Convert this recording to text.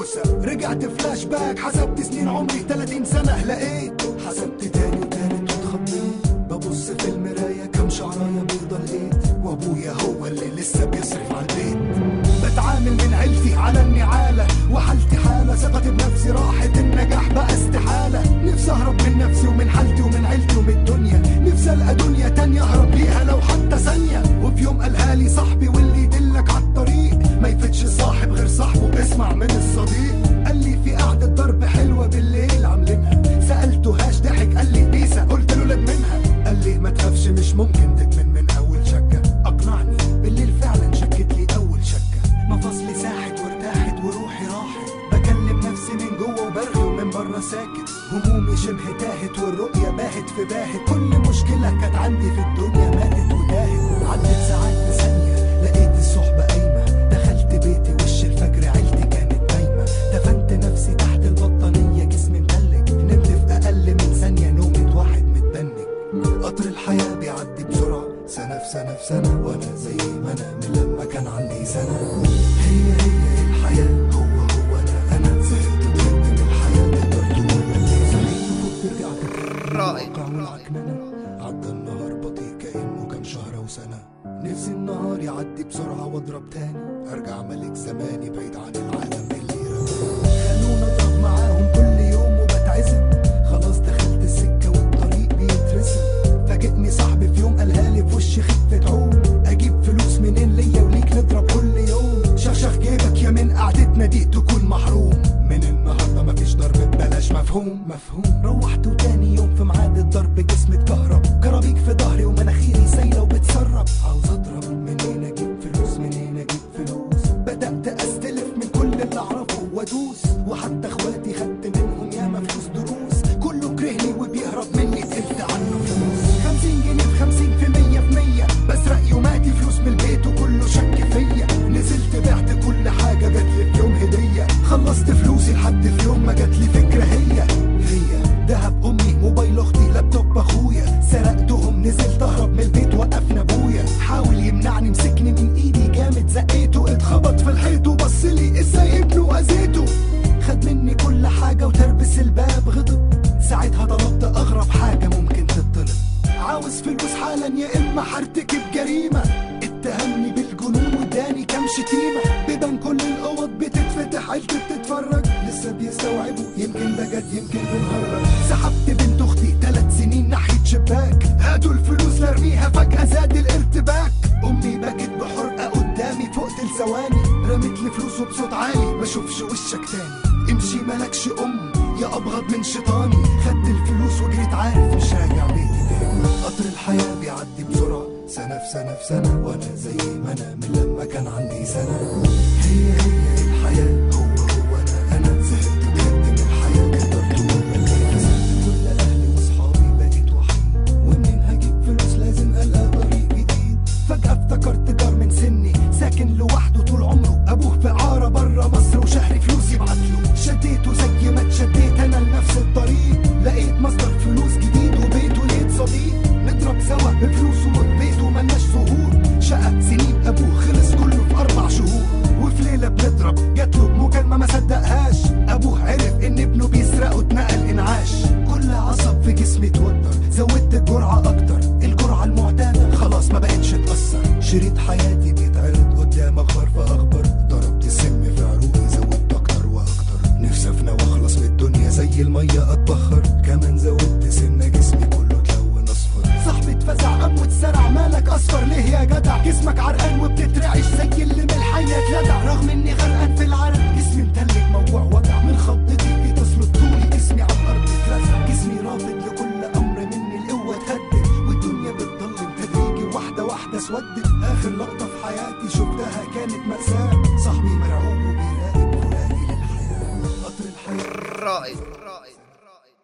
بوسة رجعت فلاش باك حسبت سنين عمري 30 سنة لقيت حسبت تاني وتالت واتخضيت ببص في المراية كم شعراية بيضة لقيت وابويا هو اللي لسه بيصرف على البيت بتعامل من عيلتي على النعالة وحالتي حالة ثقتي بنفسي راحت النجاح بقى استحالة نفسي اهرب من نفسي ومن حالتي ومن عيلتي ومن الدنيا نفسي القى دنيا تانية اهرب ليها لو حتى ثانية وفي يوم قالها لي صاحبي واللي يدلك على الطريق ما يفتش صاحب غير صاحبه اسمع من الصديق قال لي في قعدة ضرب حلوة بالليل عاملينها سألته هاش ضحك قال لي بيسا قلت له لد منها قال لي ما تخافش مش ممكن تدمن من اول شكة اقنعني بالليل فعلا شكت لي اول شكة مفاصلي ساحت وارتاحت وروحي راحت بكلم نفسي من جوه وبرغي ومن بره ساكت همومي شبه تاهت والرؤية باهت في باهت كل مشكلة كانت عندي في الدنيا ماتت وتاهت عدت ساعات بثانية لقيت الصحبة قايمة دخلت بيتي وش الفجر عيلتي كانت نايمة دفنت نفسي تحت البطانية جسمي متلج نمت في أقل من ثانية نومة واحد متبنج قطر الحياة بيعدي بسرعة سنة في سنة في سنة وأنا زي ما أنا من لما كان عندي سنة هي هي الحياة هو هو أنا أنا زهقت بجد من الحياة تقدر تقول إيه صحيت وفوق رجعت رائع. الواقع والعكننة عدى النهار بطيء كأنه كام شهر وسنة نفسي النهار يعدي بسرعة واضرب تاني ارجع ملك زماني بعيد عن العالم اللي رماني خلونا اضرب معاهم كل يوم وبتعزم خلاص دخلت السكة والطريق بيترسم فاجئني صاحبي في يوم قالها لي في وشي خفة عوم اجيب فلوس منين ليا وليك نضرب كل يوم شخشخ جيبك يا من قعدتنا دي تكون محروم من النهارده مفيش ضرب ببلاش مفهوم مفهوم روحت وتاني يوم في ميعاد الضرب جسمي اتكهرب كرابيك في ظهري ومناخيري سايله وبتسرب عاوز اضرب منين اجيب فلوس منين اجيب فلوس بدات استلف من كل اللي اعرفه وادوس وحتى اخواتي خدت منهم ياما فلوس دروس كله كرهني وبيهرب مني تقلت عنه فلوس 50 جنيه في 50 في 100 في 100 بسرق يوماتي فلوس من البيت وكله شك فيا نزلت بعت كل حاجه جات لي في يوم هديه خلصت فلوسي لحد في يوم ما جات لي فكره هي هي دهب امي موبايل اختي لابتوب اخويا سرقتهم نزلت اهرب من البيت وقفنا ابويا حاول يمنعني مسكني من ايدي جامد زقيته اتخبط في الحيط وبص لي ازاي ابنه اذيته خد مني كل حاجه وتربس الباب غضب ساعتها طلبت اغرب حاجه ممكن تطلب عاوز فلوس حالا يا اما هرتكب جريمه اتهمني بالجنون واداني كام شتيمه بيبان كل الاوض بتتفتح عيلتي بتتفرج لسه بيستوعبوا يمكن ده جد يمكن بنهرج سحبت بنت اختي ثلاث سنين ناحيه شباك هاتوا الفلوس لارميها فجاه زاد الارتباك امي بكت بحرقه قدامي فوقت لثواني رمت لي فلوس بصوت عالي ما اشوفش وشك تاني امشي مالكش ام يا ابغض من شيطاني خدت الفلوس وجريت عارف مش راجع بيتي تاني قطر الحياه بيعدي بسرعه سنه في سنه في سنه وانا زي ما انا من لما كان عندي سنه هي هي الحياه هو هو انا انا زهقت بجد من الحياه تقدر تقول مكاني خسرت كل اهلي واصحابي بقيت وحيد ومنين هجيب فلوس لازم القى طريق جديد فجاه افتكرت جار من سني ساكن لوحده طول عمره ابوه في عاره بره مصر وشهري فلوس يبعتله شديته زي ما اتشديت انا لنفس الطريق لقيت مصدر فلوس جديد وبيته لقيت صديق نضرب سوا بفلوسه وببيته ملناش ظهور شقة سنين ابوه خلص كله في اربع شهور وفي ليله بنضرب جات له مكالمه ما صدقهاش ابوه عرف ان ابنه بيسرق واتنقل انعاش كل عصب في جسمي اتوتر زودت الجرعه اكتر الجرعه المعتاده خلاص ما بقتش تاثر شريط حياتي بيتعرض قدام اخبار في اخبار ضربت السم في عروقي زودت اكتر واكتر نفسي افنى واخلص من الدنيا زي الميه اتبخر كمان زودت سنه جسمي كله اتلون اصفر صاحبي اتفزع قام واتسرع مالك اصفر ليه يا جدع جسمك عرقان وبتترعش زي اللي من الحيه اتلدع رغم اني غرقان في العرق جسمي متلج موجوع وجع من خضتي بتصمت طولي جسمي على الارض اترزع جسمي رافض لكل امر مني القوه اتهدد والدنيا بتضلم تدريجي واحده واحده اسودت اخر لقطه في حياتي شفتها كانت مأساة صاحبي